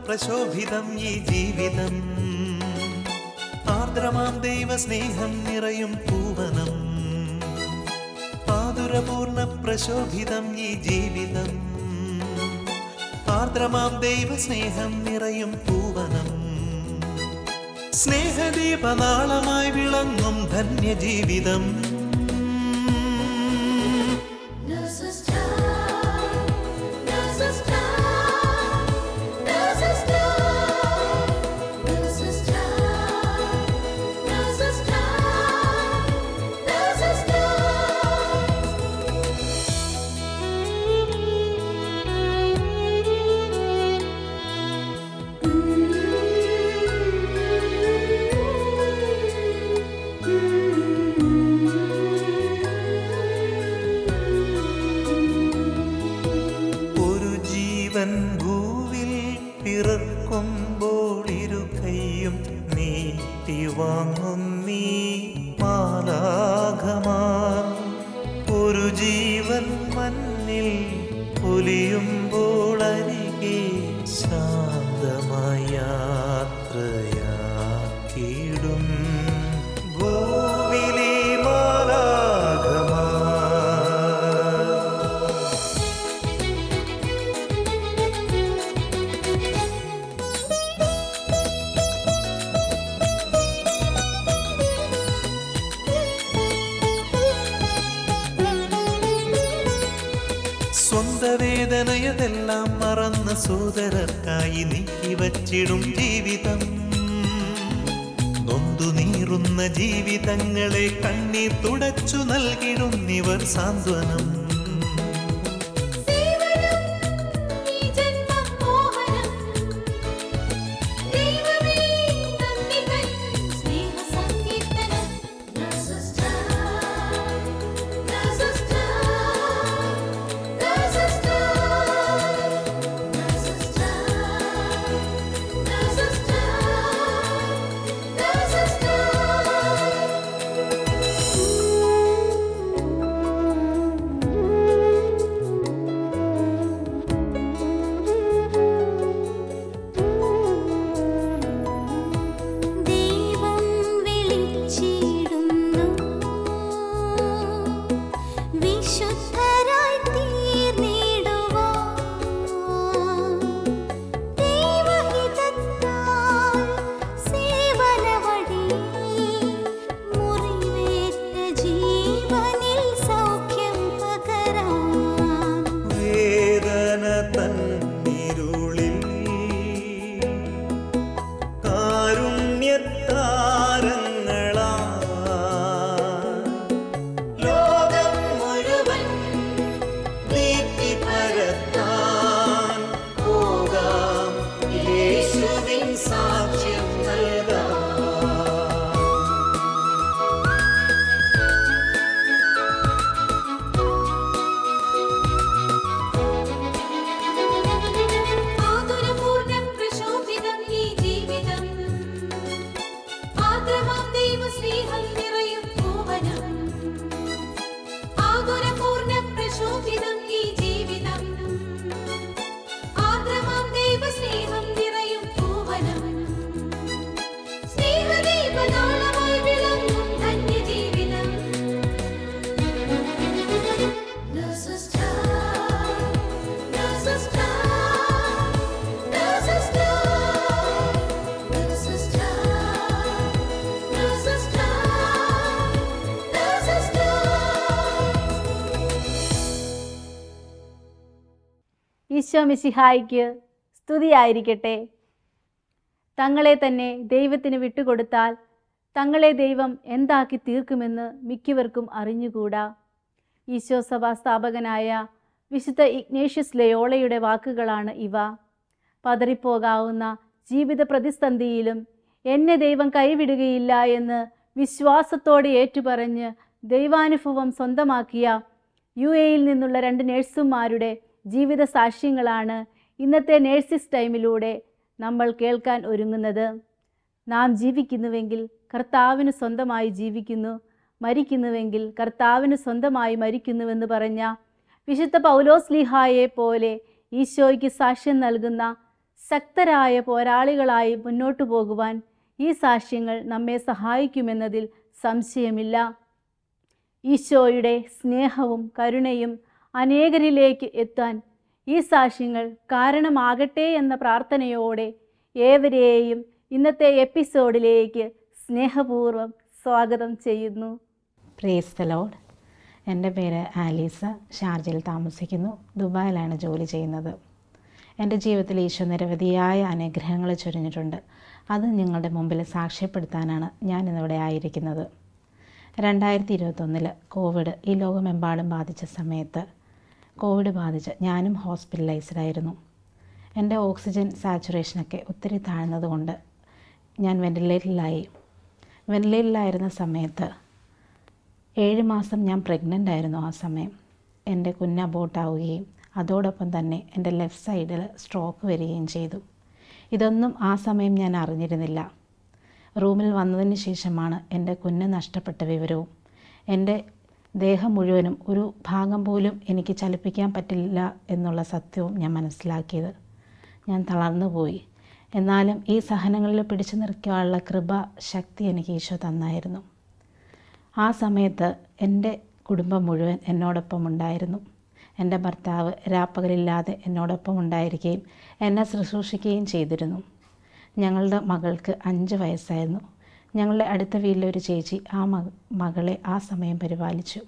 പ്രശോഭിതം ഈ ജീവിതം ആർദ്രമാം ദൈവ സ്നേഹം നിറയും പൂവനം ആതുരപൂർണ പ്രശോഭിതം ഈ ജീവിതം ആർദ്രമാം ദൈവ സ്നേഹം നിറയും പൂവനം സ്നേഹദീപനാളമായി വിളങ്ങും ധന്യജീവിതം There's a star, there's a star, there's a star, there's a star, there's a star, there's a ഒരു ജീവൻ ഭൂവിൽ പിറക്കുമ്പോൾ ഇരു കൈയും നീട്ടി വാങ്ങുന്നീ മാലാഘമാർ ഒരു ജീവൻ മണ്ണിൽ പൊലിയുമ്പോൾ അരികെ ശാന്തമായ യാത്രയാക്കിയിടും ഭൂവിലെ മാലാഘമാർ സ്വന്ത വേദനയതെല്ലാം മറന്ന സോദരർക്കായി നീക്കി വച്ചിടും ജീവിതം നൊന്തു നീറുന്ന ജീവിതങ്ങളെ കണ്ണീർ തുടച്ചു നൽകിടുന്നിവർ സാന്ത്വനം സേവനം ഈ ജന്മം മോഹനം ദൈവമേ നന്ദികൾ സ്നേഹ സങ്കീർത്തനം There's a star, there's a star, there's a star, there's a star, there's a star, there's a ദൈവം വിളിച്ചിടുന്നു വിശുദ്ധരായി തീർന്നിടുവാൻ ദൈവഹിതത്താൽ സേവന വഴി മുറിവേറ്റ ജീവനിൽ സൗഖ്യം പകരാൻ വേദന തന്നിരുളിൽ കാരുണ്യത്താരങ്ങളാ ലോകം മുഴുവൻ നീട്ടി പരത്താൻ പോകാം യേശുവിൻ സാക്ഷ്യം നൽകാം ആതുരപൂർണ്ണം പ്രശോഭിതം ഈ ജീവിതം ആർദ്രമാം ദൈവസ്നേഹം നിറയും ഭുവനം ആതുരപൂർണ്ണം പ്രശോഭിതം ഈ ജീവിതം ആർദ്രമാം ദൈവസ്നേഹം നിറയും ഭുവനം സ്നേഹദീപനാളമായി വിളങ്ങും ധന്യജീവിതം There's a star, there's a star, there's a star, there's a star, there's a star, there's a star. Isho മിശിഹായിക്ക് സ്തുതിയായിരിക്കട്ടെ തങ്ങളെ തന്നെ ദൈവത്തിന് വിട്ടുകൊടുത്താൽ തങ്ങളെ ദൈവം എന്താക്കി തീർക്കുമെന്ന് മിക്കവർക്കും അറിഞ്ഞുകൂടാ ഈശോ സഭാ സ്ഥാപകനായ വിശുദ്ധ ഇഗ്നേഷ്യസ് ലയോളയുടെ വാക്കുകളാണ് ഇവ പതറിപ്പോകാവുന്ന ജീവിത പ്രതിസന്ധിയിലും എന്നെ ദൈവം കൈവിടുകയില്ല എന്ന് വിശ്വാസത്തോടെ ഏറ്റുപറഞ്ഞ് ദൈവാനുഭവം സ്വന്തമാക്കിയ യു എയിൽ നിന്നുള്ള രണ്ട് നഴ്സുമാരുടെ ജീവിത സാക്ഷ്യങ്ങളാണ് ഇന്നത്തെ നേഴ്സിസ് ടൈമിലൂടെ നമ്മൾ കേൾക്കാൻ ഒരുങ്ങുന്നത് നാം ജീവിക്കുന്നുവെങ്കിൽ കർത്താവിന് സ്വന്തമായി ജീവിക്കുന്നു മരിക്കുന്നുവെങ്കിൽ കർത്താവിന് സ്വന്തമായി മരിക്കുന്നുവെന്ന് പറഞ്ഞ വിശുദ്ധ പൗലോസ് ലിഹായെ പോലെ ഈശോയ്ക്ക് സാക്ഷ്യം നൽകുന്ന ശക്തരായ പോരാളികളായി മുന്നോട്ടു പോകുവാൻ ഈ സാക്ഷ്യങ്ങൾ നമ്മെ സഹായിക്കുമെന്നതിൽ സംശയമില്ല ഈശോയുടെ സ്നേഹവും കരുണയും അനേകരിലേക്ക് എത്താൻ ഈ സാക്ഷ്യങ്ങൾ കാരണമാകട്ടെ എന്ന പ്രാർത്ഥനയോടെ ഏവരെയും ഇന്നത്തെ എപ്പിസോഡിലേക്ക് സ്നേഹപൂർവ്വം സ്വാഗതം ചെയ്യുന്നു പ്രേസ് ദ ലോഡ് എൻ്റെ പേര് ആലീസ ഷാർജയിൽ താമസിക്കുന്നു ദുബായിലാണ് ജോലി ചെയ്യുന്നത് എൻ്റെ ജീവിതത്തിൽ ഈശോ നിരവധിയായ അനുഗ്രഹങ്ങൾ ചൊരിഞ്ഞിട്ടുണ്ട് അത് നിങ്ങളുടെ മുമ്പിൽ സാക്ഷ്യപ്പെടുത്താനാണ് ഞാൻ ഇന്നിവിടെ ആയിരിക്കുന്നത് രണ്ടായിരത്തി ഇരുപത്തൊന്നിൽ കോവിഡ് ഈ ലോകമെമ്പാടും ബാധിച്ച സമയത്ത് കോവിഡ് ബാധിച്ച് ഞാനും ഹോസ്പിറ്റലൈസ്ഡായിരുന്നു എൻ്റെ ഓക്സിജൻ സാച്ചുറേഷനൊക്കെ ഒത്തിരി താഴ്ന്നതുകൊണ്ട് ഞാൻ വെൻറ്റിലേറ്ററിലായി വെൻറ്റിലേറ്ററിലായിരുന്ന സമയത്ത് ഏഴ് മാസം ഞാൻ പ്രഗ്നൻ്റ് ആയിരുന്നു ആ സമയം എൻ്റെ കുഞ്ഞ് അബോട്ടാവുകയും അതോടൊപ്പം തന്നെ എൻ്റെ ലെഫ്റ്റ് സൈഡിൽ സ്ട്രോക്ക് വരികയും ചെയ്തു ഇതൊന്നും ആ സമയം ഞാൻ അറിഞ്ഞിരുന്നില്ല റൂമിൽ വന്നതിന് ശേഷമാണ് എൻ്റെ കുഞ്ഞ് നഷ്ടപ്പെട്ട വിവരവും എൻ്റെ ദേഹം മുഴുവനും ഒരു ഭാഗം പോലും എനിക്ക് ചലിപ്പിക്കാൻ പറ്റില്ല എന്നുള്ള സത്യവും ഞാൻ മനസ്സിലാക്കിയത് ഞാൻ തളർന്നു പോയി എന്നാലും ഈ സഹനങ്ങളിൽ പിടിച്ചു നിൽക്കാനുള്ള കൃപ ശക്തി എനിക്ക് ഈശോ തന്നായിരുന്നു ആ സമയത്ത് എൻ്റെ കുടുംബം മുഴുവൻ എന്നോടൊപ്പം ഉണ്ടായിരുന്നു എൻ്റെ ഭർത്താവ് രാപ്പകലില്ലാതെ എന്നോടൊപ്പം ഉണ്ടായിരിക്കുകയും എന്നെ ശുശ്രൂഷിക്കുകയും ചെയ്തിരുന്നു ഞങ്ങളുടെ മകൾക്ക് അഞ്ച് വയസ്സായിരുന്നു ഞങ്ങളുടെ അടുത്ത വീട്ടിലൊരു ചേച്ചി ആ മക മകളെ ആ സമയം പരിപാലിച്ചു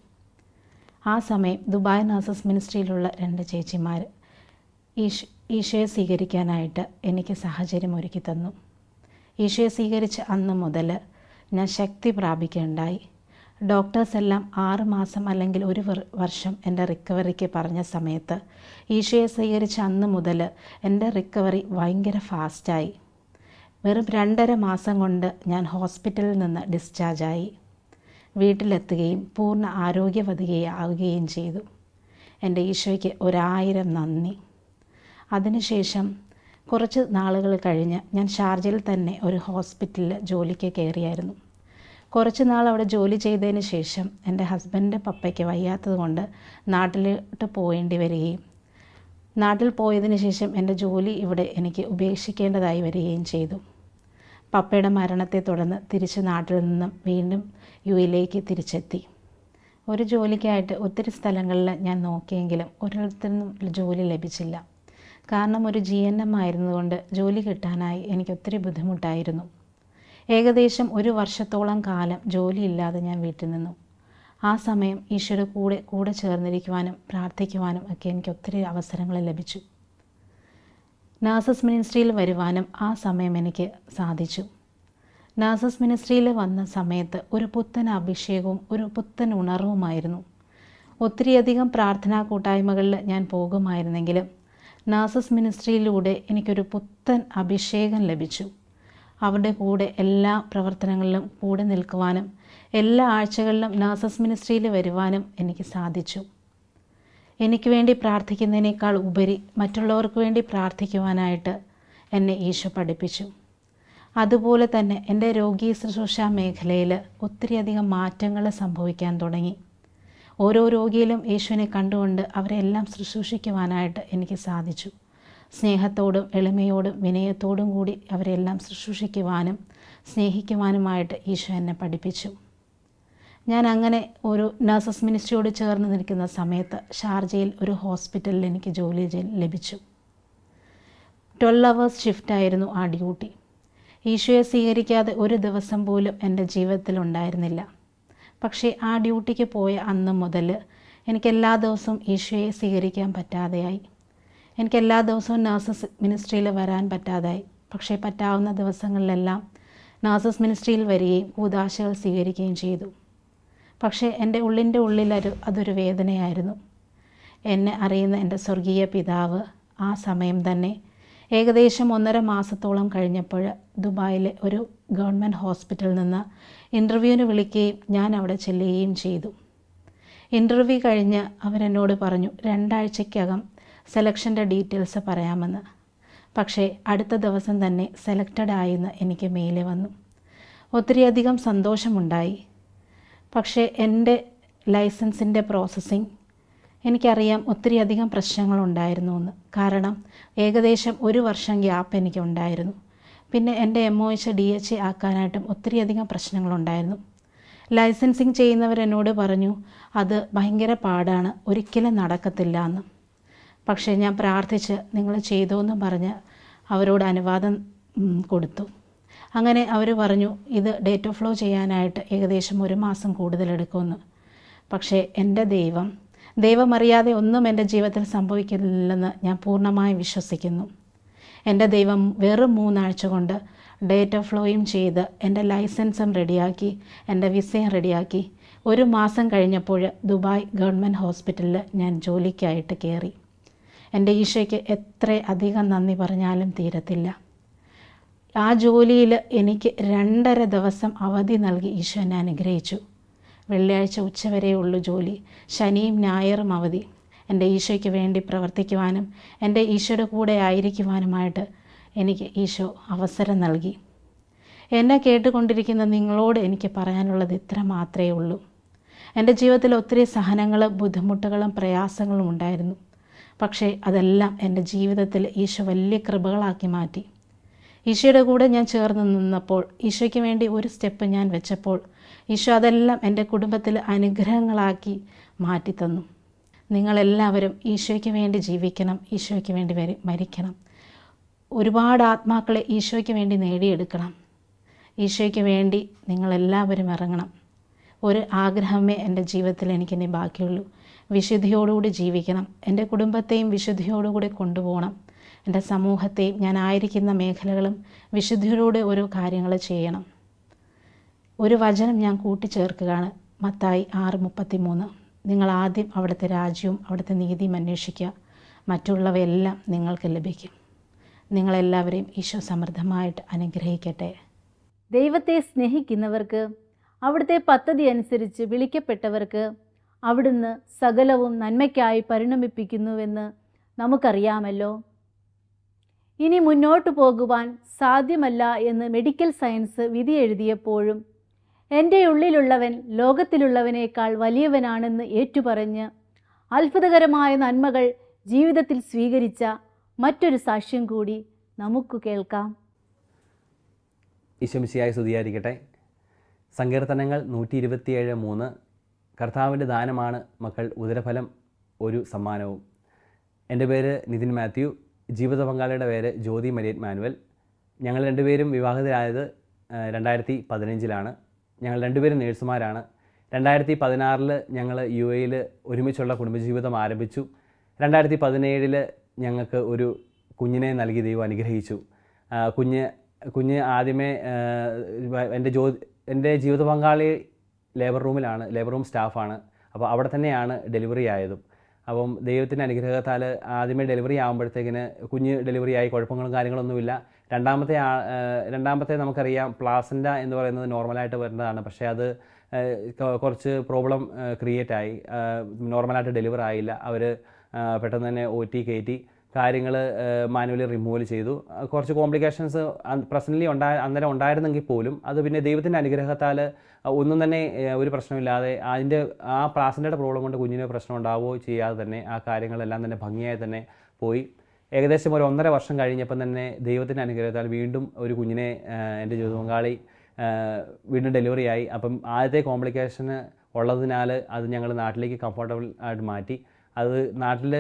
ആ സമയം ദുബായ് നഴ്സസ് മിനിസ്ട്രിയിലുള്ള രണ്ട് ചേച്ചിമാർ ഈശ് ഈശോയെ സ്വീകരിക്കാനായിട്ട് എനിക്ക് സാഹചര്യം ഒരുക്കി തന്നു ഈശോയെ സ്വീകരിച്ച അന്ന് മുതൽ ഞാൻ ശക്തി പ്രാപിക്കുകയുണ്ടായി ഡോക്ടേഴ്സ് എല്ലാം ആറ് മാസം അല്ലെങ്കിൽ ഒരു വർ- വർഷം എൻ്റെ റിക്കവറിക്ക് പറഞ്ഞ സമയത്ത് ഈശോയെ സ്വീകരിച്ച അന്ന് മുതൽ എൻ്റെ റിക്കവറി ഭയങ്കര ഫാസ്റ്റായി വെറും രണ്ടര മാസം കൊണ്ട് ഞാൻ ഹോസ്പിറ്റലിൽ നിന്ന് ഡിസ്ചാർജായി വീട്ടിലെത്തുകയും പൂർണ്ണ ആരോഗ്യവതികയാവുകയും ചെയ്തു എൻ്റെ ഈശോയ്ക്ക് ഒരായിരം നന്ദി അതിനുശേഷം കുറച്ച് നാളുകൾ കഴിഞ്ഞ് ഞാൻ ഷാർജയിൽ തന്നെ ഒരു ഹോസ്പിറ്റലിൽ ജോലിക്ക് കയറിയായിരുന്നു കുറച്ച് നാൾ അവിടെ ജോലി ചെയ്തതിന് ശേഷം എൻ്റെ ഹസ്ബൻഡിൻ്റെ പപ്പയ്ക്ക് വയ്യാത്തത് കൊണ്ട് നാട്ടിലോട്ട് പോകേണ്ടി വരികയും നാട്ടിൽ പോയതിന് ശേഷം എൻ്റെ ജോലി ഇവിടെ എനിക്ക് ഉപേക്ഷിക്കേണ്ടതായി വരികയും ചെയ്തു പപ്പയുടെ മരണത്തെ തുടർന്ന് തിരിച്ച് നാട്ടിൽ നിന്നും വീണ്ടും യു എയിലേക്ക് തിരിച്ചെത്തി ഒരു ജോലിക്കായിട്ട് ഒത്തിരി സ്ഥലങ്ങളിൽ ഞാൻ നോക്കിയെങ്കിലും ഒരിടത്തുനിന്നും ജോലി ലഭിച്ചില്ല കാരണം ഒരു ജി എൻ എം ആയിരുന്നതുകൊണ്ട് ജോലി കിട്ടാനായി എനിക്ക് ഒത്തിരി ബുദ്ധിമുട്ടായിരുന്നു ഏകദേശം ഒരു വർഷത്തോളം കാലം ജോലിയില്ലാതെ ഞാൻ വീട്ടിൽ നിന്നു ആ സമയം ഈശ്വര കൂടെ കൂടെ ചേർന്നിരിക്കുവാനും പ്രാർത്ഥിക്കുവാനും ഒക്കെ എനിക്ക് ഒത്തിരി അവസരങ്ങൾ ലഭിച്ചു നാസസ് മിനിസ്ട്രിയിൽ വരുവാനും ആ സമയം എനിക്ക് സാധിച്ചു നാസസ് മിനിസ്ട്രിയിൽ വന്ന സമയത്ത് ഒരു പുത്തൻ അഭിഷേകവും ഒരു പുത്തൻ ഉണർവുമായിരുന്നു ഒത്തിരിയധികം പ്രാർത്ഥനാ കൂട്ടായ്മകളിൽ ഞാൻ പോകുമായിരുന്നെങ്കിലും നാസസ് മിനിസ്ട്രിയിലൂടെ എനിക്കൊരു പുത്തൻ അഭിഷേകം ലഭിച്ചു അവരുടെ കൂടെ എല്ലാ പ്രവർത്തനങ്ങളിലും കൂടെ നിൽക്കുവാനും എല്ലാ ആഴ്ചകളിലും നാസസ് മിനിസ്ട്രിയിൽ വരുവാനും എനിക്ക് സാധിച്ചു എനിക്ക് വേണ്ടി പ്രാർത്ഥിക്കുന്നതിനേക്കാൾ ഉപരി മറ്റുള്ളവർക്ക് വേണ്ടി പ്രാർത്ഥിക്കുവാനായിട്ട് എന്നെ ഈശോ പഠിപ്പിച്ചു അതുപോലെ തന്നെ എൻ്റെ രോഗീ ശുശ്രൂഷ മേഖലയിൽ ഒത്തിരിയധികം മാറ്റങ്ങൾ സംഭവിക്കാൻ തുടങ്ങി ഓരോ രോഗിയിലും യേശുവിനെ കണ്ടുകൊണ്ട് അവരെല്ലാം ശുശ്രൂഷിക്കുവാനായിട്ട് എനിക്ക് സാധിച്ചു സ്നേഹത്തോടും എളിമയോടും വിനയത്തോടും കൂടി അവരെല്ലാം ശുശ്രൂഷിക്കുവാനും സ്നേഹിക്കുവാനുമായിട്ട് ഈശോ എന്നെ പഠിപ്പിച്ചു ഞാൻ അങ്ങനെ ഒരു നഴ്സസ് മിനിസ്ട്രിയോട് ചേർന്ന് നിൽക്കുന്ന സമയത്ത് ഷാർജയിൽ ഒരു ഹോസ്പിറ്റലിൽ എനിക്ക് ജോലി ജെ- ലഭിച്ചു ട്വൽവ് അവേഴ്സ് ഷിഫ്റ്റായിരുന്നു ആ ഡ്യൂട്ടി ഈശോയെ സ്വീകരിക്കാതെ ഒരു ദിവസം പോലും എൻ്റെ ജീവിതത്തിൽ ഉണ്ടായിരുന്നില്ല പക്ഷേ ആ ഡ്യൂട്ടിക്ക് പോയ അന്ന് മുതൽ എനിക്ക് എല്ലാ ദിവസവും ഈശോയെ സ്വീകരിക്കാൻ പറ്റാതെയായി എനിക്ക് എല്ലാ ദിവസവും നഴ്സസ് മിനിസ്ട്രിയിൽ വരാൻ പറ്റാതായി പക്ഷേ പറ്റാവുന്ന ദിവസങ്ങളിലെല്ലാം നഴ്സസ് മിനിസ്ട്രിയിൽ വരികയും കൂതാശകൾ സ്വീകരിക്കുകയും ചെയ്തു പക്ഷേ എൻ്റെ ഉള്ളിൻ്റെ ഉള്ളിലൊരു അതൊരു വേദനയായിരുന്നു എന്നെ അറിയുന്ന എൻ്റെ സ്വർഗീയ പിതാവ് ആ സമയം തന്നെ ഏകദേശം ഒന്നര മാസത്തോളം കഴിഞ്ഞപ്പോൾ ദുബായിലെ ഒരു ഗവൺമെൻറ് ഹോസ്പിറ്റലിൽ നിന്ന് ഇൻ്റർവ്യൂവിന് വിളിക്കുകയും ഞാൻ അവിടെ ചെല്ലുകയും ചെയ്തു ഇൻ്റർവ്യൂ കഴിഞ്ഞ് അവരെന്നോട് പറഞ്ഞു രണ്ടാഴ്ചയ്ക്കകം സെലക്ഷൻ്റെ ഡീറ്റെയിൽസ് പറയാമെന്ന് പക്ഷേ അടുത്ത ദിവസം തന്നെ സെലക്റ്റഡ് ആയെന്ന് എനിക്ക് മെയിൽ വന്നു ഒത്തിരിയധികം സന്തോഷമുണ്ടായി പക്ഷേ എൻ്റെ ലൈസൻസിൻ്റെ പ്രോസസ്സിങ് എനിക്കറിയാം ഒത്തിരിയധികം പ്രശ്നങ്ങളുണ്ടായിരുന്നു എന്ന് കാരണം ഏകദേശം ഒരു വർഷം ഗ്യാപ്പ് എനിക്കുണ്ടായിരുന്നു പിന്നെ എൻ്റെ M O H D H ആക്കാനായിട്ടും ഒത്തിരിയധികം പ്രശ്നങ്ങളുണ്ടായിരുന്നു ലൈസൻസിങ് ചെയ്യുന്നവർ എന്നോട് പറഞ്ഞു അത് ഭയങ്കര പാടാണ് ഒരിക്കലും നടക്കത്തില്ല എന്ന് പക്ഷേ ഞാൻ പ്രാർത്ഥിച്ച് നിങ്ങൾ ചെയ്തോ എന്ന് പറഞ്ഞ് അവരോട് അനുവാദം ഉം, കൊടുത്തു അങ്ങനെ അവർ പറഞ്ഞു ഇത് ഡേറ്റ് ഓഫ് ഫ്ലോ ചെയ്യാനായിട്ട് ഏകദേശം ഒരു മാസം കൂടുതലെടുക്കുമെന്ന് പക്ഷേ എൻ്റെ ദൈവം ദൈവമറിയാതെ ഒന്നും എൻ്റെ ജീവിതത്തിൽ സംഭവിക്കില്ലെന്ന് ഞാൻ പൂർണ്ണമായും വിശ്വസിക്കുന്നു എൻ്റെ ദൈവം വെറും മൂന്നാഴ്ച കൊണ്ട് ഡേറ്റ് ഓഫ് ഫ്ലോയും ചെയ്ത് എൻ്റെ ലൈസൻസും റെഡിയാക്കി എൻ്റെ വിസയും റെഡിയാക്കി ഒരു മാസം കഴിഞ്ഞപ്പോൾ ദുബായ് ഗവൺമെൻറ് ഹോസ്പിറ്റലിൽ ഞാൻ ജോലിക്കായിട്ട് കയറി എൻ്റെ ഈശോയ്ക്ക് എത്ര അധികം നന്ദി പറഞ്ഞാലും തീരത്തില്ല ആ ജോലിയിൽ എനിക്ക് രണ്ടര ദിവസം അവധി നൽകി ഈശോ എന്നെ അനുഗ്രഹിച്ചു വെള്ളിയാഴ്ച ഉച്ചവരേ ഉള്ളൂ ജോലി ശനിയും ഞായറും അവധി എൻ്റെ ഈശോയ്ക്ക് വേണ്ടി പ്രവർത്തിക്കുവാനും എൻ്റെ ഈശോയുടെ കൂടെ ആയിരിക്കുവാനുമായിട്ട് എനിക്ക് ഈശോ അവസരം നൽകി എന്നെ കേട്ടുകൊണ്ടിരിക്കുന്ന നിങ്ങളോട് എനിക്ക് പറയാനുള്ളത് ഇത്ര മാത്രമേ ഉള്ളൂ എൻ്റെ ജീവിതത്തിൽ ഒത്തിരി സഹനങ്ങളും ബുദ്ധിമുട്ടുകളും പ്രയാസങ്ങളും ഉണ്ടായിരുന്നു പക്ഷേ അതെല്ലാം എൻ്റെ ജീവിതത്തിൽ ഈശോ വലിയ കൃപകളാക്കി മാറ്റി ഈശോയുടെ കൂടെ ഞാൻ ചേർന്ന് നിന്നപ്പോൾ ഈശോയ്ക്ക് വേണ്ടി ഒരു സ്റ്റെപ്പ് ഞാൻ വെച്ചപ്പോൾ ഈശോ അതെല്ലാം എൻ്റെ കുടുംബത്തിൽ അനുഗ്രഹങ്ങളാക്കി മാറ്റിത്തന്നു നിങ്ങളെല്ലാവരും ഈശോയ്ക്ക് വേണ്ടി ജീവിക്കണം ഈശോയ്ക്ക് വേണ്ടി വരി മരിക്കണം ഒരുപാട് ആത്മാക്കളെ ഈശോയ്ക്ക് വേണ്ടി നേടിയെടുക്കണം ഈശോയ്ക്ക് വേണ്ടി നിങ്ങളെല്ലാവരും ഇറങ്ങണം ഒരു ആഗ്രഹമേ എൻ്റെ ജീവിതത്തിൽ എനിക്കിനി ബാക്കിയുള്ളൂ വിശുദ്ധിയോടുകൂടി ജീവിക്കണം എൻ്റെ കുടുംബത്തെയും വിശുദ്ധിയോടുകൂടി കൊണ്ടുപോകണം എൻ്റെ സമൂഹത്തെയും ഞാൻ ആയിരിക്കുന്ന മേഖലകളും വിശുദ്ധിയോടുകൂടി ഓരോ കാര്യങ്ങൾ ചെയ്യണം ഒരു വചനം ഞാൻ കൂട്ടിച്ചേർക്കുകയാണ് മത്തായി ആറ് മുപ്പത്തി മൂന്ന് നിങ്ങൾ ആദ്യം അവിടുത്തെ രാജ്യവും അവിടുത്തെ നീതിയും അന്വേഷിക്കുക മറ്റുള്ളവയെല്ലാം നിങ്ങൾക്ക് ലഭിക്കും നിങ്ങളെല്ലാവരെയും ഈശോ സമൃദ്ധമായിട്ട് അനുഗ്രഹിക്കട്ടെ ദൈവത്തെ സ്നേഹിക്കുന്നവർക്ക് അവിടുത്തെ പദ്ധതി അനുസരിച്ച് വിളിക്കപ്പെട്ടവർക്ക് അവിടുന്ന് സകലവും നന്മയ്ക്കായി പരിണമിപ്പിക്കുന്നുവെന്ന് നമുക്കറിയാമല്ലോ ഇനി മുന്നോട്ടു പോകുവാൻ സാധ്യമല്ല എന്ന് മെഡിക്കൽ സയൻസ് വിധി എഴുതിയപ്പോഴും എൻ്റെ ഉള്ളിലുള്ളവൻ ലോകത്തിലുള്ളവനേക്കാൾ വലിയവനാണെന്ന് ഏറ്റുപറഞ്ഞ് അത്ഭുതകരമായ നന്മകൾ ജീവിതത്തിൽ സ്വീകരിച്ച മറ്റൊരു സാക്ഷ്യം കൂടി നമുക്ക് കേൾക്കാം ഈശോമിശിയായി സ്തുതിയായിരിക്കട്ടെ സങ്കീർത്തനങ്ങൾ നൂറ്റി ഇരുപത്തിയേഴ് മൂന്ന് കർത്താവിൻ്റെ ദാനമാണ് മക്കൾ ഉദരഫലം ഒരു സമ്മാനവും എൻ്റെ പേര് നിതിൻ മാത്യു ജീവിത പങ്കാളിയുടെ പേര് ജ്യോതി മരിയറ്റ് മാനുവൽ ഞങ്ങൾ രണ്ടുപേരും വിവാഹിതരായത് രണ്ടായിരത്തി പതിനഞ്ചിലാണ് ഞങ്ങൾ രണ്ടുപേരും നേഴ്സുമാരാണ് രണ്ടായിരത്തി പതിനാറിൽ ഞങ്ങൾ യു എയിൽ ഒരുമിച്ചുള്ള കുടുംബജീവിതം ആരംഭിച്ചു രണ്ടായിരത്തി പതിനേഴിൽ ഞങ്ങൾക്ക് ഒരു കുഞ്ഞിനെ നൽകി ദൈവം അനുഗ്രഹിച്ചു ആ, കുഞ്ഞ് കുഞ്ഞ് ആദ്യമേ ആ, എൻ്റെ ജോ എൻ്റെ ജീവിത പങ്കാളി ലേബർ റൂമിലാണ് ലേബർ റൂം സ്റ്റാഫാണ് അപ്പോൾ അവിടെ തന്നെയാണ് ഡെലിവറി ആയതും അപ്പം ദൈവത്തിൻ്റെ അനുഗ്രഹത്താൽ ആദ്യമേ ഡെലിവറി ആകുമ്പോഴത്തേക്കിന് കുഞ്ഞ് ഡെലിവറി ആയി കുഴപ്പങ്ങളും കാര്യങ്ങളൊന്നുമില്ല രണ്ടാമത്തെ ആ ആ, രണ്ടാമത്തെ നമുക്കറിയാം പ്ലാസൻ്റ എന്ന് പറയുന്നത് നോർമലായിട്ട് വരുന്നതാണ് പക്ഷേ അത് ആ, കൊ- കുറച്ച് പ്രോബ്ലം ക്രിയേറ്റ് ആയി നോർമലായിട്ട് ഡെലിവർ ആയില്ല അവർ പെട്ടെന്ന് തന്നെ ഒ ടി കയറ്റി കാര്യങ്ങൾ മാനുവലി റിമൂവൽ ചെയ്തു ആ, കുറച്ച് കോംപ്ലിക്കേഷൻസ് പ്രസൻ്റ്ലി ഉണ്ടായ അന്നേരം ഉണ്ടായിരുന്നെങ്കിൽ പോലും അത് പിന്നെ ദൈവത്തിൻ്റെ അനുഗ്രഹത്താൽ ഒന്നും തന്നെ ഏ, ഒരു പ്രശ്നമില്ലാതെ അതിൻ്റെ ആ പ്ലാസിൻ്റെ പ്രോബ്ലം കൊണ്ട് കുഞ്ഞിന് പ്രശ്നം ഉണ്ടാവുകയോ ചെയ്യാതെ തന്നെ ആ കാര്യങ്ങളെല്ലാം തന്നെ ഭംഗിയായി തന്നെ പോയി ഏകദേശം ഒരു ഒന്നര വർഷം കഴിഞ്ഞപ്പം തന്നെ ദൈവത്തിൻ്റെ അനുഗ്രഹത്താൽ വീണ്ടും ഒരു കുഞ്ഞിനെ ആ, എൻ്റെ ജീവിത പങ്കാളി ആ, വീണ്ടും ഡെലിവറി ആയി അപ്പം ആദ്യത്തെ കോംപ്ലിക്കേഷന് ഉള്ളതിനാൽ അത് ഞങ്ങൾ നാട്ടിലേക്ക് കംഫർട്ടബിൾ ആയിട്ട് മാറ്റി അത് നാട്ടിൽ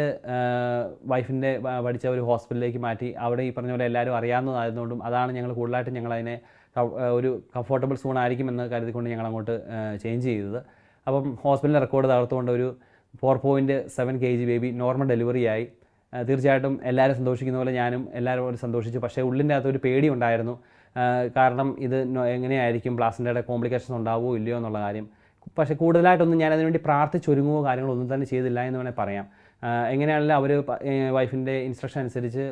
വൈഫിൻ്റെ പഠിച്ച ഒരു ഹോസ്പിറ്റലിലേക്ക് മാറ്റി അവിടെ ഈ പറഞ്ഞ പോലെ എല്ലാവരും അറിയാവുന്നതായതുകൊണ്ടും അതാണ് ഞങ്ങൾ കൂടുതലായിട്ട് ഞങ്ങളതിനെ ക- ആ, ഒരു കംഫർട്ടബിൾ സോൺ ആയിരിക്കുമെന്ന് കരുതിക്കൊണ്ട് ഞങ്ങൾ അങ്ങോട്ട് ചേഞ്ച് ചെയ്തത് അപ്പം ഹോസ്പിറ്റലിൻ്റെ റെക്കോർഡ് തകർത്തുകൊണ്ട് ഒരു four point seven K G baby normal delivery ആയി ആ, തീർച്ചയായിട്ടും എല്ലാവരും സന്തോഷിക്കുന്ന പോലെ ഞാനും എല്ലാവരും പോലെ സന്തോഷിച്ചു പക്ഷേ ഉള്ളിൻ്റെ അകത്ത് ഒരു പേടി ഉണ്ടായിരുന്നു ആ, കാരണം ഇത് നോ- എങ്ങനെയായിരിക്കും പ്ലാസിൻ്റെ കോംപ്ലിക്കേഷൻസ് ഉണ്ടാവുമോ ഇല്ലയോ എന്നുള്ള കാര്യം പക്ഷേ കൂടുതലായിട്ടൊന്നും ഞാൻ അതിനുവേണ്ടി പ്രാർത്ഥിച്ചൊരുങ്ങുകയോ കാര്യങ്ങളൊന്നും തന്നെ ചെയ്തില്ല എന്ന് വേണേൽ പറയാം ആ, എങ്ങനെയാണെങ്കിലും അവർ വൈഫിൻ്റെ ഇൻസ്ട്രക്ഷൻ അനുസരിച്ച്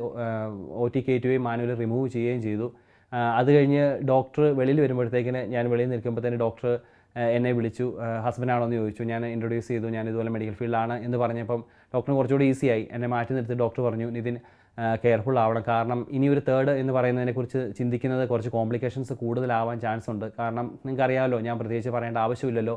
ഒ ടി കയറ്റുകയും മാനുവൽ റിമൂവ് ചെയ്യുകയും ചെയ്തു ആ, അത് കഴിഞ്ഞ് ഡോക്ടർ വെളിയിൽ വരുമ്പോഴത്തേക്കിന് ഞാൻ വെളിയിൽ നിൽക്കുമ്പോഴത്തേന് ഡോക്ടർ എന്നെ വിളിച്ചു ഹസ്ബൻഡാണോ എന്ന് ചോദിച്ചു ഞാൻ ഇൻട്രൊഡ്യൂസ് ചെയ്തു ഞാൻ ഇതുപോലെ മെഡിക്കൽ ഫീൽഡിലാണ് എന്ന് പറഞ്ഞപ്പം ഡോക്ടറിന് കുറച്ചുകൂടി ഈസിയായി എന്നെ മാറ്റി നിർത്തി ഡോക്ടർ പറഞ്ഞു നിതിൻ കെയർഫുൾ ആവണം കാരണം ഇനി ഒരു തേർഡ് എന്ന് പറയുന്നതിനെക്കുറിച്ച് ചിന്തിക്കുന്നത് കുറച്ച് കോംപ്ലിക്കേഷൻസ് കൂടുതലാവാൻ ചാൻസ് ഉണ്ട് കാരണം നിങ്ങൾക്ക് അറിയാമല്ലോ ഞാൻ പ്രത്യേകിച്ച് പറയേണ്ട ആവശ്യമില്ലല്ലോ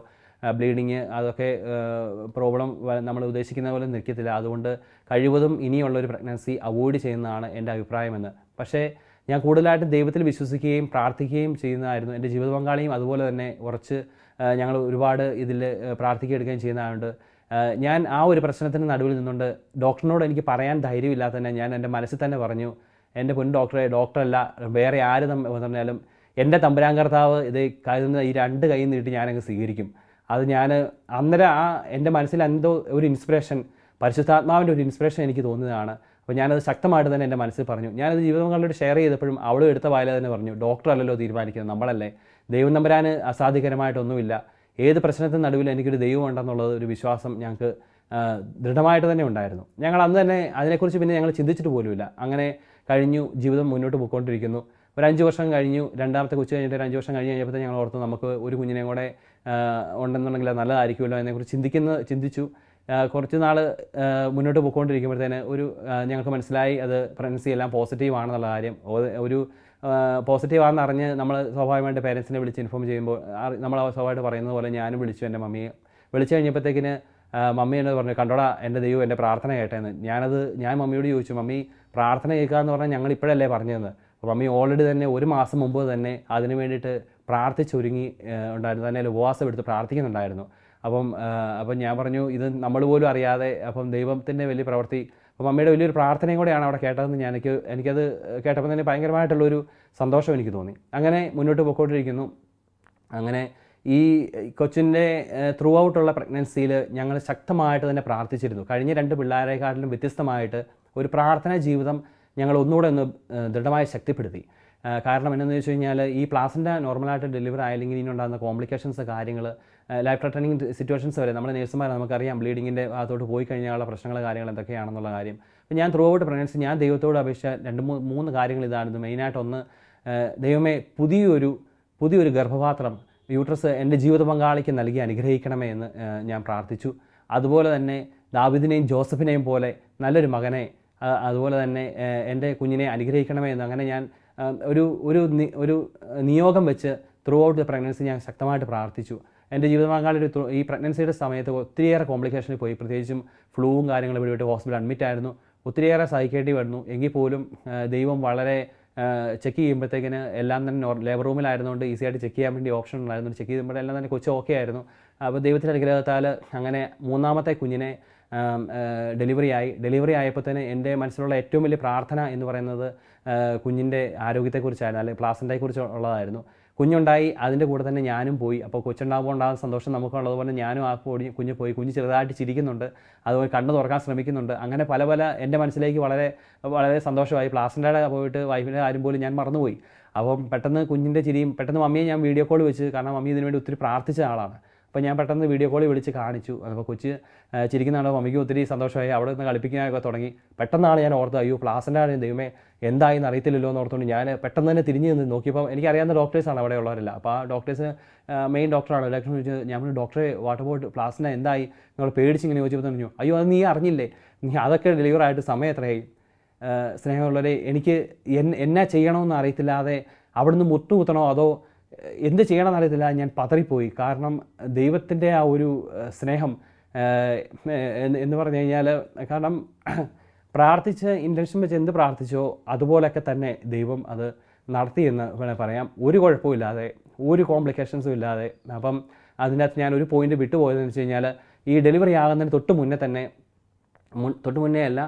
ബ്ലീഡിങ് അതൊക്കെ പ്രോബ്ലം നമ്മൾ ഉദ്ദേശിക്കുന്ന പോലെ നിൽക്കത്തില്ല അതുകൊണ്ട് കഴിവതും ഇനിയുള്ളൊരു പ്രഗ്നൻസി അവോയ്ഡ് ചെയ്യുന്നതാണ് എൻ്റെ അഭിപ്രായമെന്ന് പക്ഷേ ഞാൻ കൂടുതലായിട്ടും ദൈവത്തിൽ വിശ്വസിക്കുകയും പ്രാർത്ഥിക്കുകയും ചെയ്യുന്നതായിരുന്നു എൻ്റെ ജീവിത പങ്കാളിയും അതുപോലെ തന്നെ കുറച്ച് ഞങ്ങൾ ഒരുപാട് ഇതിൽ പ്രാർത്ഥിക്കുകയെടുക്കുകയും ചെയ്യുന്നതുകൊണ്ട് ആഹ് ഞാൻ ആ ഒരു പ്രശ്നത്തിന് നടുവിൽ നിന്നുകൊണ്ട് ഡോക്ടറിനോട് എനിക്ക് പറയാൻ ധൈര്യമില്ലാതെ തന്നെ ഞാൻ എൻ്റെ മനസ്സിൽ തന്നെ പറഞ്ഞു എൻ്റെ പൊൻ ഡോക്ടറെ ഡോക്ടറല്ല വേറെ ആര് തമ്മ പറഞ്ഞാലും എൻ്റെ തമ്പുരാൻ കർത്താവ് ഇത് കരുതുന്ന ഈ രണ്ട് കൈ നീട്ടി ഞാനങ്ങ് സ്വീകരിക്കും അത് ഞാൻ അന്നേരം ആ എൻ്റെ മനസ്സിൽ എന്തോ ഒരു ഇൻസ്പിറേഷൻ പരിശുദ്ധാത്മാവിൻ്റെ ഒരു ഇൻസ്പിറേഷൻ എനിക്ക് തോന്നിയതാണ് അപ്പോൾ ഞാനത് ശക്തമായിട്ട് തന്നെ എൻ്റെ മനസ്സിൽ പറഞ്ഞു ഞാനത് ജീവിതങ്ങളുടെ ഷെയർ ചെയ്തപ്പോഴും അവളും എടുത്ത വായില തന്നെ പറഞ്ഞു ഡോക്ടർ അല്ലല്ലോ തീരുമാനിക്കുന്നത് നമ്മളല്ലേ ദൈവം തമ്പുരാന് അസാധ്യകരമായിട്ടൊന്നുമില്ല ഏത് പ്രശ്നത്തിന് നടുവിൽ എനിക്കൊരു ദൈവം ഉണ്ടെന്നുള്ളത് ഒരു വിശ്വാസം ഞങ്ങൾക്ക് ആ, ദൃഢമായിട്ട് തന്നെ ഉണ്ടായിരുന്നു ഞങ്ങൾ അന്ന് തന്നെ അതിനെക്കുറിച്ച് പിന്നെ ഞങ്ങൾ ചിന്തിച്ചിട്ട് പോലുമില്ല അങ്ങനെ കഴിഞ്ഞു ജീവിതം മുന്നോട്ട് പോയിക്കൊണ്ടിരിക്കുന്നു ഒരു അഞ്ച് വർഷം കഴിഞ്ഞു രണ്ടാമത്തെ കൊച്ചു കഴിഞ്ഞിട്ട് ഒരു അഞ്ച് വർഷം കഴിഞ്ഞ് കഴിഞ്ഞപ്പോൾ ഞങ്ങൾ ഓർത്തു നമുക്ക് ഒരു കുഞ്ഞിനെ കൂടെ ആ, ഉണ്ടെന്നുണ്ടെങ്കിൽ അത് നല്ലതായിരിക്കുമല്ലോ എന്നതിനെക്കുറിച്ച് ചിന്തിക്കുന്ന ചിന്തിച്ചു ആ, കുറച്ച് നാൾ മുന്നോട്ട് പോയിക്കൊണ്ടിരിക്കുമ്പോഴത്തേന് ഒരു ആ, ഞങ്ങൾക്ക് മനസ്സിലായി അത് പ്രഗ്നൻസി എല്ലാം പോസിറ്റീവ് ആണെന്നുള്ള കാര്യം ഒ- ഒരു പോസിറ്റീവ് ആണെന്ന് അറിഞ്ഞ് നമ്മൾ സ്വാഭാവികമായിട്ട് പേരൻസിനെ വിളിച്ച് ഇൻഫോം ചെയ്യുമ്പോൾ അറി- നമ്മൾ സ്വാഭാവികമായിട്ട് പറയുന്നത് പോലെ ഞാനും വിളിച്ചു എൻ്റെ മമ്മിയെ വിളിച്ചു കഴിഞ്ഞപ്പോഴത്തേക്കിന് ആ, മമ്മി എന്നോട് പറഞ്ഞു കണ്ടോടാ എൻ്റെ ദൈവം എൻ്റെ പ്രാർത്ഥന കേട്ടേന്ന് ഞാനത് ഞാൻ മമ്മിയോട് ചോദിച്ചു മമ്മി പ്രാർത്ഥന കേൾക്കുക എന്ന് പറഞ്ഞാൽ ഞങ്ങൾ ഇപ്പോഴല്ലേ പറഞ്ഞതെന്ന് അപ്പോൾ മമ്മി ഓൾറെഡി തന്നെ ഒരു മാസം മുമ്പ് തന്നെ അതിന് വേണ്ടിയിട്ട് പ്രാർത്ഥിച്ചൊരുങ്ങി ആ, ഉണ്ടായിരുന്നു തന്നെ ഉപവാസം എടുത്ത് പ്രാർത്ഥിക്കുന്നുണ്ടായിരുന്നു അപ്പം ആ, അപ്പം ഞാൻ പറഞ്ഞു ഇത് നമ്മൾ പോലും അറിയാതെ അപ്പം ദൈവത്തിൻ്റെ വലിയ പ്രവൃത്തി അപ്പം മമ്മിയുടെ വലിയൊരു പ്രാർത്ഥനയും കൂടെയാണ് അവിടെ കേട്ടതെന്ന് ഞാൻ എനിക്ക് എനിക്കത് കേട്ടപ്പോൾ തന്നെ ഭയങ്കരമായിട്ടുള്ളൊരു സന്തോഷം എനിക്ക് തോന്നി അങ്ങനെ മുന്നോട്ട് പോയിക്കൊണ്ടിരിക്കുന്നു അങ്ങനെ ഈ കൊച്ചിൻ്റെ ത്രൂ ഔട്ടുള്ള പ്രഗ്നൻസിയിൽ ഞങ്ങൾ ശക്തമായിട്ട് തന്നെ പ്രാർത്ഥിച്ചിരുന്നു കഴിഞ്ഞ രണ്ട് പിള്ളേരെക്കാട്ടിലും വ്യത്യസ്തമായിട്ട് ഒരു പ്രാർത്ഥനാ ജീവിതം ഞങ്ങൾ ഒന്നുകൂടെ ഒന്ന് ഏഹ്, ദൃഢമായി ശക്തിപ്പെടുത്തി ഏഹ്, കാരണം എന്താണെന്ന് വെച്ച് കഴിഞ്ഞാൽ ഈ പ്ലാസിൻ്റെ നോർമലായിട്ട് ഡെലിവറി ആയില്ലെങ്കിൽ ഇനി ഉണ്ടാകുന്ന കോംപ്ലിക്കേഷൻസ് കാര്യങ്ങൾ ലൈഫ് ത്രെട്ടനിങ് സിറ്റുവേഷൻസ് വരെ നമ്മുടെ നേഴ്സുമാർ നമുക്കറിയാം ബ്ലീഡിങ്ങിൻ്റെ ഭാഗത്തോട്ട് പോയി കഴിഞ്ഞാലുള്ള പ്രശ്നങ്ങൾ കാര്യങ്ങൾ എന്തൊക്കെയാണെന്നുള്ള കാര്യം അപ്പോൾ ഞാൻ ത്രൂ ഔട്ട് പ്രഗ്നൻസി ഞാൻ ദൈവത്തോട് അപേക്ഷിച്ച രണ്ട് മൂന്ന് മൂന്ന് കാര്യങ്ങൾ ഇതായിരുന്നു മെയിനായിട്ട് ഒന്ന് ഏഹ്, ദൈവമേ പുതിയൊരു പുതിയൊരു ഗർഭപാത്രം യൂട്രസ് എൻ്റെ ജീവിത പങ്കാളിക്ക് നൽകി അനുഗ്രഹിക്കണമേ എന്ന് ഏഹ്, ഞാൻ പ്രാർത്ഥിച്ചു അതുപോലെ തന്നെ ദാവിദിനെയും ജോസഫിനെയും പോലെ നല്ലൊരു മകനെ ആ, അതുപോലെ തന്നെ ഏഹ്, എൻ്റെ കുഞ്ഞിനെ അനുഗ്രഹിക്കണമേ എന്ന് അങ്ങനെ ഞാൻ ആ, ഒരു ഒരു നി- ഒരു നിയോഗം വെച്ച് ത്രൂ ഔട്ട് ദ പ്രഗ്നൻസി ഞാൻ ശക്തമായിട്ട് പ്രാർത്ഥിച്ചു എൻ്റെ ജീവിത പങ്കാളിയുടെ ത്രൂ- ഈ പ്രഗ്നൻസിയുടെ സമയത്ത് ഒത്തിരിയേറെ കോംപ്ലിക്കേഷനിൽ പോയി പ്രത്യേകിച്ചും ഫ്ലൂവും കാര്യങ്ങളും പിടിപെട്ട് ഹോസ്പിറ്റൽ അഡ്മിറ്റ് ആയിരുന്നു ഒത്തിരിയേറെ സഹിക്കേണ്ടി വന്നു എങ്കിൽ പോലും ആ, ദൈവം വളരെ ചെക്ക് ചെയ്യുമ്പോഴത്തേക്കിന് എല്ലാം തന്നെ ലേബർ റൂമിലായിരുന്നുകൊണ്ട് ഈസി ആയിട്ട് ചെക്ക് ചെയ്യാൻ വേണ്ടി ഓപ്ഷൻ ഉണ്ടായിരുന്നു ചെക്ക് ചെയ്യുമ്പോൾ എല്ലാം തന്നെ കൊച്ചു ഓക്കെ ആയിരുന്നു അപ്പോൾ ദൈവത്തിൻ്റെ അനുഗ്രഹത്താൽ അങ്ങനെ മൂന്നാമത്തെ കുഞ്ഞിനെ ഡെലിവറി ആയി ഡെലിവറി ആയപ്പോൾ തന്നെ എൻ്റെ മനസ്സിലുള്ള ഏറ്റവും വലിയ പ്രാർത്ഥന എന്ന് പറയുന്നത് ആ, കുഞ്ഞിൻ്റെ ആരോഗ്യത്തെക്കുറിച്ചായിരുന്നു അല്ലെങ്കിൽ പ്ലാസൻ്റെക്കുറിച്ച് ഉള്ളതായിരുന്നു കുഞ്ഞുണ്ടായി അതിൻ്റെ കൂടെ തന്നെ ഞാനും പോയി അപ്പോൾ കൊച്ചുണ്ടാകുമ്പോൾ ഉണ്ടാകുന്ന സന്തോഷം നമുക്കുള്ളതുപോലെ ഞാനും ആ പൊടി കുഞ്ഞ് പോയി കുഞ്ഞ് ചെറുതായിട്ട് ചിരിക്കുന്നുണ്ട് അതുപോലെ കണ്ണ് തുറക്കാൻ ശ്രമിക്കുന്നുണ്ട് അങ്ങനെ പല പല എൻ്റെ മനസ്സിലേക്ക് വളരെ വളരെ സന്തോഷമായി പ്ലാസിൻ്റെ പോയിട്ട് വൈഫിൻ്റെ കാര്യം പോലും ഞാൻ മറന്നുപോയി അപ്പം പെട്ടെന്ന് കുഞ്ഞിൻ്റെ ചിരിയും പെട്ടെന്ന് മമ്മിയെ ഞാൻ വീഡിയോ കോൾ വെച്ച് കാരണം മമ്മി ഇതിനു വേണ്ടി ഒത്തിരി പ്രാർത്ഥിച്ച ആളാണ് അപ്പോൾ ഞാൻ പെട്ടെന്ന് വീഡിയോ കോൾ വിളിച്ച് കാണിച്ചു അപ്പോൾ കൊച്ച് ആ, ചിരിക്കുന്നതാണ് മമ്മിക്ക് ഒത്തിരി സന്തോഷമായി അവിടെ നിന്ന് കളിപ്പിക്കാനൊക്കെ തുടങ്ങി പെട്ടെന്നാണ് ഞാൻ ഓർത്തത് അയ്യോ പ്ലാസിൻ്റെ ആണ് ദൈവമേ എന്തായെന്ന് അറിയത്തില്ലല്ലോ എന്ന് ഓർത്തുകൊണ്ട് ഞാൻ പെട്ടെന്ന് തന്നെ തിരിഞ്ഞ് നിന്ന് നോക്കിയപ്പോൾ എനിക്കറിയാവുന്ന ഡോക്ടേഴ്സാണ് അവിടെ ഉള്ളവരല്ല അപ്പോൾ ആ ഡോക്ടേഴ്സ് മെയിൻ ഡോക്ടറാണ് ഡോക്ടർ ചോദിച്ചു ഞാൻ പറഞ്ഞു ഡോക്ടറെ വാട്ടർ ബോട്ട് പ്ലാസിന എന്തായി നിങ്ങൾ പേടിച്ച് ഇങ്ങനെ ചോദിച്ചപ്പോൾ പറഞ്ഞു അയ്യോ അത് നീ അറിഞ്ഞില്ലേ നീ അതൊക്കെ ഡെലിവർ ആയിട്ട് സമയം എത്രയായി ഏഹ് സ്നേഹമുള്ളവരെ എനിക്ക് എൻ- എന്നാ ചെയ്യണമെന്ന് അറിയത്തില്ലാതെ അവിടുന്ന് മുട്ടുകുത്തണോ അതോ ഏഹ് എന്ത് ചെയ്യണമെന്ന് അറിയത്തില്ല ഞാൻ പതറിപ്പോയി കാരണം ദൈവത്തിൻ്റെ ആ ഒരു ഏഹ് സ്നേഹം ഏഹ് എന്ന് എന്ന് പറഞ്ഞു കഴിഞ്ഞാൽ കാരണം പ്രാർത്ഥിച്ച് ഇൻറ്റൻഷൻ വെച്ച് എന്ത് പ്രാർത്ഥിച്ചോ അതുപോലെയൊക്കെ തന്നെ ദൈവം അത് നടത്തിയെന്ന് വേണേൽ പറയാം ഒരു കുഴപ്പമില്ലാതെ ഒരു കോംപ്ലിക്കേഷൻസും ഇല്ലാതെ അപ്പം അതിനകത്ത് ഞാൻ ഒരു പോയിന്റ് വിട്ടുപോയതെന്ന് വെച്ച് കഴിഞ്ഞാൽ ഈ ഡെലിവറി ആകുന്നതിന് തൊട്ട് മുന്നേ തന്നെ മുൻ തൊട്ട് മുന്നേ അല്ല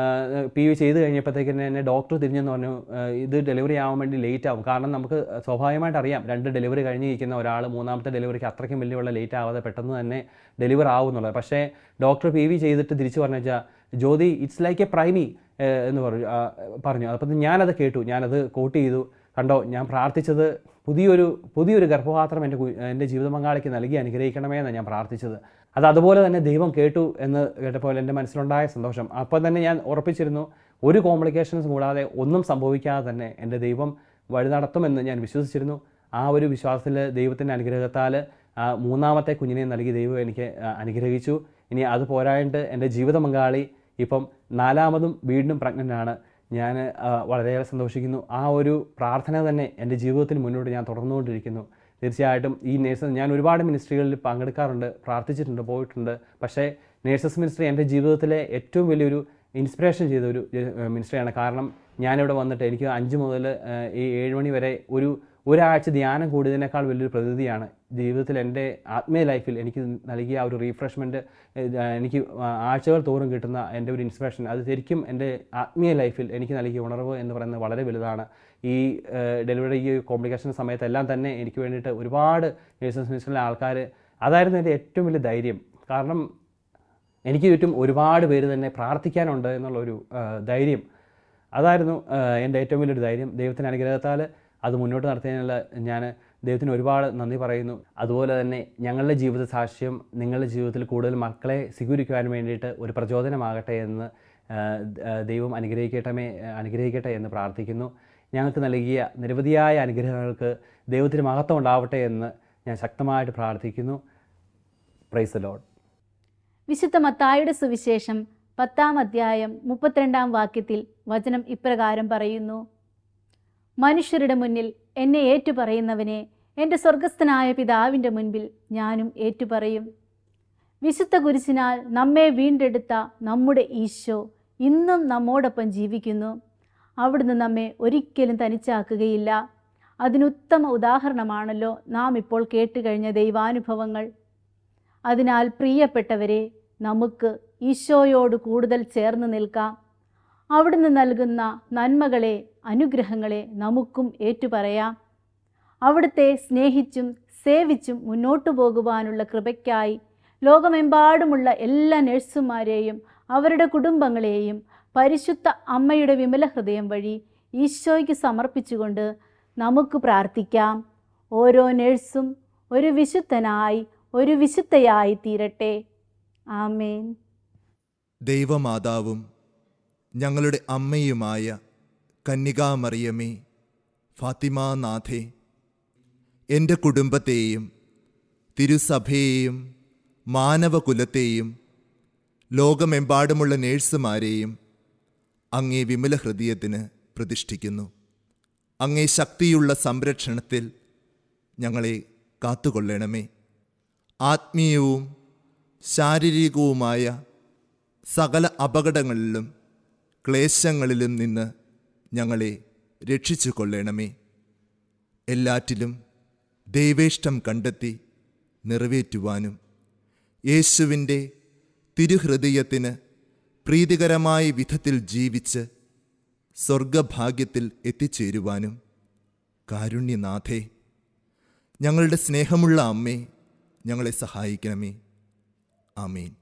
പി യു ചെയ്ത് കഴിഞ്ഞപ്പോഴത്തേക്ക് തന്നെ എന്നെ ഡോക്ടർ തിരിഞ്ഞെന്ന് പറഞ്ഞു ആ, ഇത് ഡെലിവറി ആവാൻ വേണ്ടി ലേറ്റ് ആവും കാരണം നമുക്ക് സ്വാഭാവികമായിട്ട് അറിയാം രണ്ട് ഡെലിവറി കഴിഞ്ഞിരിക്കുന്ന ഒരാൾ മൂന്നാമത്തെ ഡെലിവറിക്ക് അത്രയ്ക്കും വലിയുള്ള ലേറ്റ് ആവാതെ പെട്ടെന്ന് തന്നെ ഡെലിവർ ആവുന്നുള്ളത് പക്ഷേ ഡോക്ടർ പി വി ചെയ്തിട്ട് തിരിച്ചു പറഞ്ഞു വെച്ചാൽ Jyothi it's like a primi എന്ന് പറഞ്ഞു ആ, പറഞ്ഞു അപ്പം ഞാനത് കേട്ടു ഞാനത് കോട്ട് ചെയ്തു കണ്ടോ ഞാൻ പ്രാർത്ഥിച്ചത് പുതിയൊരു പുതിയൊരു ഗർഭപാത്രം എൻ്റെ കു- എൻ്റെ ജീവിത പങ്കാളിക്ക് നൽകി അനുഗ്രഹിക്കണമേ എന്നാണ് ഞാൻ പ്രാർത്ഥിച്ചത് അത് അതുപോലെ തന്നെ ദൈവം കേട്ടു എന്ന് കേട്ടപ്പോൾ എൻ്റെ മനസ്സിലുണ്ടായ സന്തോഷം അപ്പം തന്നെ ഞാൻ ഉറപ്പിച്ചിരുന്നു ഒരു കോംപ്ലിക്കേഷൻസ് കൂടാതെ ഒന്നും സംഭവിക്കാതെ തന്നെ എൻ്റെ ദൈവം വഴി നടത്തുമെന്ന് ഞാൻ വിശ്വസിച്ചിരുന്നു ആ ഒരു വിശ്വാസത്തിൽ ദൈവത്തിൻ്റെ അനുഗ്രഹത്താൽ ആ മൂന്നാമത്തെ കുഞ്ഞിനെ നൽകി ദൈവം എനിക്ക് ആ, അനുഗ്രഹിച്ചു ഇനി അത് പോരായിട്ട് എൻ്റെ ജീവിത പങ്കാളി ഇപ്പം നാലാമതും വീണ്ടും പ്രഗ്നൻ്റ് ആണ് ഞാൻ ആ, വളരെയേറെ സന്തോഷിക്കുന്നു ആ ഒരു പ്രാർത്ഥന തന്നെ എൻ്റെ ജീവിതത്തിൽ മുന്നോട്ട് ഞാൻ തുടർന്നുകൊണ്ടിരിക്കുന്നു തീർച്ചയായിട്ടും ഈ നേഴ്സസ് ഞാൻ ഒരുപാട് മിനിസ്ട്രികളിൽ പങ്കെടുക്കാറുണ്ട് പ്രാർത്ഥിച്ചിട്ടുണ്ട് പോയിട്ടുണ്ട് പക്ഷേ നേഴ്സസ് മിനിസ്ട്രി എൻ്റെ ജീവിതത്തിലെ ഏറ്റവും വലിയൊരു ഇൻസ്പിറേഷൻ ചെയ്ത ഒരു മിനിസ്ട്രിയാണ് കാരണം ഞാനിവിടെ വന്നിട്ട് എനിക്ക് അഞ്ച് മുതൽ ഈ ഏഴ് മണി വരെ ഒരു ഒരാഴ്ച ധ്യാനം കൂടിയതിനേക്കാൾ വലിയൊരു പ്രതിനിധിയാണ് ജീവിതത്തിൽ എൻ്റെ ആത്മീയ ലൈഫിൽ എനിക്ക് നൽകിയ ആ ഒരു റീഫ്രഷ്മെൻറ്റ് എനിക്ക് ആഴ്ചകൾ തോറും കിട്ടുന്ന എൻ്റെ ഒരു ഇൻസ്പിറേഷൻ അത് ശരിക്കും എൻ്റെ ആത്മീയ ലൈഫിൽ എനിക്ക് നൽകിയ ഉണർവ് എന്ന് പറയുന്നത് വളരെ വലുതാണ് ഈ ഡെലിവറി ഈ കോംപ്ലിക്കേഷൻ സമയത്തെല്ലാം തന്നെ എനിക്ക് വേണ്ടിയിട്ട് ഒരുപാട് നേഴ്സസ് മിനിസ്റ്ററിലെ ആൾക്കാർ അതായിരുന്നു എൻ്റെ ഏറ്റവും വലിയ ധൈര്യം കാരണം എനിക്ക് ചുറ്റും ഒരുപാട് പേര് തന്നെ പ്രാർത്ഥിക്കാനുണ്ട് എന്നുള്ളൊരു ആ, ധൈര്യം അതായിരുന്നു ആ, എൻ്റെ ഏറ്റവും വലിയൊരു ധൈര്യം ദൈവത്തിൻ്റെ അനുഗ്രഹത്താൽ അത് മുന്നോട്ട് നടത്തിയതിനുള്ള ഞാൻ ദൈവത്തിന് ഒരുപാട് നന്ദി പറയുന്നു അതുപോലെ തന്നെ ഞങ്ങളുടെ ജീവിത സാക്ഷ്യം നിങ്ങളുടെ ജീവിതത്തിൽ കൂടുതൽ മക്കളെ സ്വീകരിക്കുവാൻ വേണ്ടിയിട്ട് ഒരു പ്രചോദനമാകട്ടെ എന്ന് ആ, ആ, ദൈവം അനുഗ്രഹിക്കട്ടമേ അനുഗ്രഹിക്കട്ടെ എന്ന് പ്രാർത്ഥിക്കുന്നു ഞങ്ങൾക്ക് നൽകിയ നിരവധിയായ അനുഗ്രഹങ്ങൾക്ക് ദൈവത്തിന് മഹത്വം ഉണ്ടാവട്ടെ എന്ന് ഞാൻ ശക്തമായിട്ട് പ്രാർത്ഥിക്കുന്നു പ്രൈസ് ദ ലോഡ് വിശുദ്ധ മത്തായുടെ സുവിശേഷം പത്താം അധ്യായം മുപ്പത്തിരണ്ടാം വാക്യത്തിൽ വചനം ഇപ്രകാരം പറയുന്നു മനുഷ്യരുടെ മുന്നിൽ എന്നെ ഏറ്റുപറയുന്നവനെ എൻ്റെ സ്വർഗസ്ഥനായ പിതാവിൻ്റെ മുൻപിൽ ഞാനും ഏറ്റുപറയും വിശുദ്ധ കുരിശിനാൽ നമ്മെ വീണ്ടെടുത്ത നമ്മുടെ ഈശോ ഇന്നും നമ്മോടൊപ്പം ജീവിക്കുന്നു അവിടുന്ന് നമ്മെ ഒരിക്കലും തനിച്ചാക്കുകയില്ല അതിനുത്തമ ഉദാഹരണമാണല്ലോ നാം ഇപ്പോൾ കേട്ടുകഴിഞ്ഞ ദൈവാനുഭവങ്ങൾ അതിനാൽ പ്രിയപ്പെട്ടവരെ നമുക്ക് ഈശോയോട് കൂടുതൽ ചേർന്ന് നിൽക്കാം അവിടുന്ന് നൽകുന്ന നന്മകളെ അനുഗ്രഹങ്ങളെ നമുക്കും ഏറ്റുപറയാം അവിടുത്തെ സ്നേഹിച്ചും സേവിച്ചും മുന്നോട്ടു പോകുവാനുള്ള കൃപയ്ക്കായി ലോകമെമ്പാടുമുള്ള എല്ലാ നഴ്സുമാരെയും അവരുടെ കുടുംബങ്ങളെയും പരിശുദ്ധ അമ്മയുടെ വിമല ഹൃദയം വഴി ഈശോയ്ക്ക് സമർപ്പിച്ചുകൊണ്ട് നമുക്ക് പ്രാർത്ഥിക്കാം ഓരോ നഴ്സും ഒരു വിശുദ്ധനായി ഒരു വിശുദ്ധയായി തീരട്ടെ ആമേൻ ദൈവമാതാവും ഞങ്ങളുടെ അമ്മയുമായ കന്യകാമറിയമേ ഫാത്തിമാനാഥേ എൻ്റെ കുടുംബത്തെയും തിരുസഭയെയും മാനവകുലത്തെയും ലോകമെമ്പാടുമുള്ള നേഴ്സുമാരെയും അങ്ങേ വിമല ഹൃദയത്തിന് പ്രതിഷ്ഠിക്കുന്നു അങ്ങേ ശക്തിയുള്ള സംരക്ഷണത്തിൽ ഞങ്ങളെ കാത്തുകൊള്ളണമേ ആത്മീയവും ശാരീരികവുമായ സകല അപകടങ്ങളിലും ക്ലേശങ്ങളിലും നിന്ന് ഞങ്ങളെ രക്ഷിച്ചു കൊള്ളണമേ എല്ലാറ്റിലും ദൈവേഷ്ടം കണ്ടെത്തി നിറവേറ്റുവാനും യേശുവിൻ്റെ തിരുഹൃദയത്തിന് പ്രീതികരമായ വിധത്തിൽ ജീവിച്ച് സ്വർഗഭാഗ്യത്തിൽ എത്തിച്ചേരുവാനും കാരുണ്യനാഥേ ഞങ്ങളുടെ സ്നേഹമുള്ള അമ്മേ ഞങ്ങളെ സഹായിക്കണമേ ആമേൻ